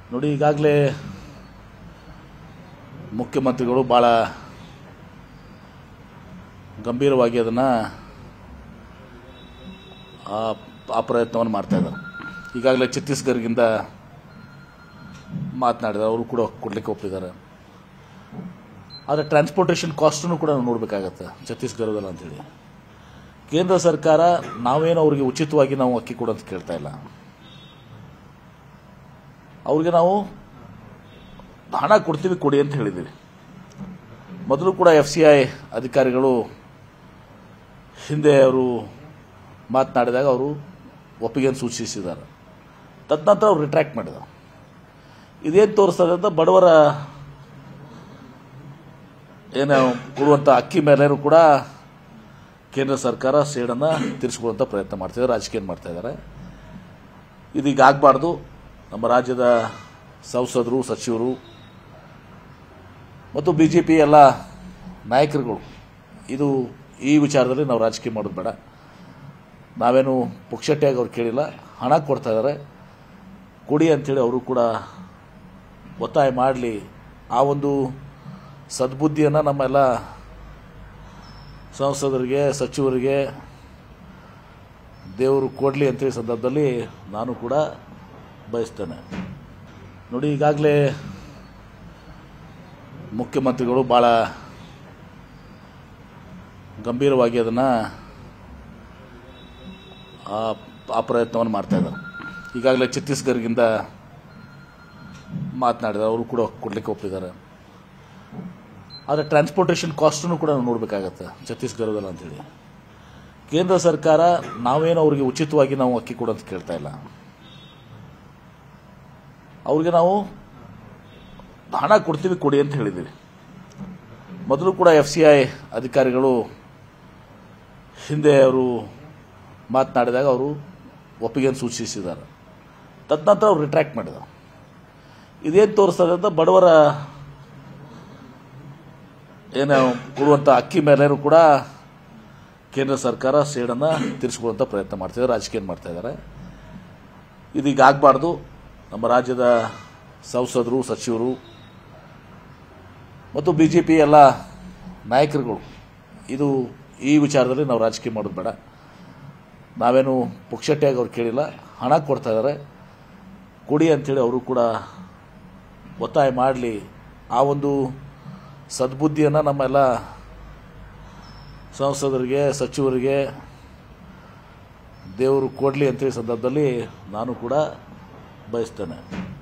ನೋಡಿ ಈಗಾಗಲೇ ಮುಖ್ಯಮಂತ್ರಿಗಳು ಭಾಳ ಗಂಭೀರವಾಗಿ ಅದನ್ನು ಆ ಪ್ರಯತ್ನವನ್ನು ಮಾಡ್ತಾ ಇದ್ದಾರೆ ಈಗಾಗಲೇ ಛತ್ತೀಸ್ಗಢಗಿಂದ ಮಾತನಾಡಿದ್ದಾರೆ ಅವರು ಕೂಡ ಕೊಡಲಿಕ್ಕೆ ಒಪ್ಪಿದ್ದಾರೆ ಆದರೆ ಟ್ರಾನ್ಸ್ಪೋರ್ಟೇಷನ್ ಕಾಸ್ಟನ್ನು ಕೂಡ ನಾವು ನೋಡಬೇಕಾಗತ್ತೆ ಛತ್ತೀಸ್ಗಢದಲ್ಲಿ ಅಂತೇಳಿ ಕೇಂದ್ರ ಸರ್ಕಾರ ನಾವೇನು ಅವರಿಗೆ ಉಚಿತವಾಗಿ ನಾವು ಅಕ್ಕಿ ಕೊಡು ಅಂತ ಕೇಳ್ತಾ ಇಲ್ಲ ಅವ್ರಿಗೆ ನಾವು ಹಣ ಕೊಡ್ತೀವಿ ಕೊಡಿ ಅಂತ ಹೇಳಿದ್ದೀವಿ ಮೊದಲು ಕೂಡ ಎಫ್ ಸಿ ಐ ಅಧಿಕಾರಿಗಳು ಹಿಂದೆ ಅವರು ಮಾತನಾಡಿದಾಗ ಅವರು ಒಪ್ಪಿಗೆಯನ್ನು ಸೂಚಿಸಿದ್ದಾರೆ ತದನಂತರ ಅವರು ರಿಟ್ರ್ಯಾಕ್ಟ್ ಮಾಡಿದ್ದಾರೆ ಇದೇನು ತೋರಿಸ್ತದೆ ಅಂತ ಬಡವರ ಏನು ಕೊಡುವಂಥ ಅಕ್ಕಿ ಮೇಲೇನೂ ಕೂಡ ಕೇಂದ್ರ ಸರ್ಕಾರ ಸೇಡನ್ನು ತೀರಿಸ್ಕೊಳ್ಳುವಂಥ ಪ್ರಯತ್ನ ಮಾಡ್ತಿದ್ದಾರೆ ರಾಜಕೀಯ ಮಾಡ್ತಾ ಇದ್ದಾರೆ ಇದೀಗ ಆಗಬಾರ್ದು ನಮ್ಮ ರಾಜ್ಯದ ಸಂಸದರು ಸಚಿವರು ಮತ್ತು ಬಿ ಜೆ ಪಿ ಎಲ್ಲ ನಾಯಕರುಗಳು ಇದು ಈ ವಿಚಾರದಲ್ಲಿ ನಾವು ರಾಜಕೀಯ ಮಾಡೋದು ಬೇಡ ನಾವೇನು ಪುಕ್ಷಟ್ಟಿಯಾಗಿ ಅವ್ರು ಕೇಳಿಲ್ಲ ಹಣ ಕೊಡ್ತಾ ಇದ್ದಾರೆ ಕೊಡಿ ಅಂಥೇಳಿ ಅವರು ಕೂಡ ಒತ್ತಾಯ ಮಾಡಲಿ ಆ ಒಂದು ಸದ್ಬುದ್ಧಿಯನ್ನು ನಮ್ಮೆಲ್ಲ ಸಂಸದರಿಗೆ ಸಚಿವರಿಗೆ ದೇವರು ಕೊಡಲಿ ಅಂತೇಳಿ ಸಂದರ್ಭದಲ್ಲಿ ನಾನು ಕೂಡ ಬಯಸ್ತೇನೆ ನೋಡಿ ಈಗಾಗಲೇ ಮುಖ್ಯಮಂತ್ರಿಗಳು ಭಾಳ ಗಂಭೀರವಾಗಿ ಅದನ್ನು ಆ ಪ್ರಯತ್ನವನ್ನು ಮಾಡ್ತಾ ಇದ್ದಾರೆ ಈಗಾಗಲೇ ಛತ್ತೀಸ್ಗಢಗಿಂದ ಮಾತನಾಡಿದ್ದಾರೆ ಅವರು ಕೂಡ ಕೊಡಲಿಕ್ಕೆ ಒಪ್ಪಿದ್ದಾರೆ ಆದರೆ ಟ್ರಾನ್ಸ್ಪೋರ್ಟೇಷನ್ ಕಾಸ್ಟನ್ನು ಕೂಡ ನಾವು ನೋಡಬೇಕಾಗತ್ತೆ ಛತ್ತೀಸ್ಗಢದಲ್ಲಿ ಅಂತೇಳಿ ಕೇಂದ್ರ ಸರ್ಕಾರ ನಾವೇನು ಅವರಿಗೆ ಉಚಿತವಾಗಿ ನಾವು ಅಕ್ಕಿ ಕೊಡು ಅಂತ ಕೇಳ್ತಾ ಇಲ್ಲ ಅವ್ರಿಗೆ ನಾವು ಹಣ ಕೊಡ್ತೀವಿ ಕೊಡಿ ಅಂತ ಹೇಳಿದ್ದೀವಿ ಮೊದಲು ಕೂಡ ಎಫ್ ಸಿ ಐ ಅಧಿಕಾರಿಗಳು ಹಿಂದೆ ಅವರು ಮಾತನಾಡಿದಾಗ ಅವರು ಒಪ್ಪಿಗೆಯನ್ನು ಸೂಚಿಸಿದ್ದಾರೆ ತದನಂತರ ಅವರು ರಿಟ್ರ್ಯಾಕ್ಟ್ ಮಾಡಿದ್ದಾರೆ ಇದೇನು ತೋರಿಸ್ತದೆ ಅಂತ ಬಡವರ ಏನು ಕೊಡುವಂಥ ಅಕ್ಕಿ ಮೇಲೇನೂ ಕೂಡ ಕೇಂದ್ರ ಸರ್ಕಾರ ಸೇಡನ್ನು ತೀರಿಸ್ಕೊಳ್ಳುವಂಥ ಪ್ರಯತ್ನ ಮಾಡ್ತಿದ್ದಾರೆ ರಾಜಕೀಯ ಮಾಡ್ತಾ ಇದ್ದಾರೆ ಇದೀಗ ಆಗಬಾರ್ದು ನಮ್ಮ ರಾಜ್ಯದ ಸಂಸದರು ಸಚಿವರು ಮತ್ತು ಬಿ ಜೆ ಪಿ ಎಲ್ಲ ನಾಯಕರುಗಳು ಇದು ಈ ವಿಚಾರದಲ್ಲಿ ನಾವು ರಾಜಕೀಯ ಮಾಡೋದು ಬೇಡ ನಾವೇನು ಪುಕ್ಷಟ್ಟಿಯಾಗಿ ಅವ್ರು ಕೇಳಿಲ್ಲ ಹಣ ಕೊಡ್ತಾ ಇದ್ದಾರೆ ಕೊಡಿ ಅಂಥೇಳಿ ಅವರು ಕೂಡ ಒತ್ತಾಯ ಮಾಡಲಿ ಆ ಒಂದು ಸದ್ಬುದ್ಧಿಯನ್ನು ನಮ್ಮೆಲ್ಲ ಸಂಸದರಿಗೆ ಸಚಿವರಿಗೆ ದೇವರು ಕೊಡಲಿ ಅಂತೇಳಿ ಸಂದರ್ಭದಲ್ಲಿ ನಾನು ಕೂಡ ಬಯಸ್ತೇನೆ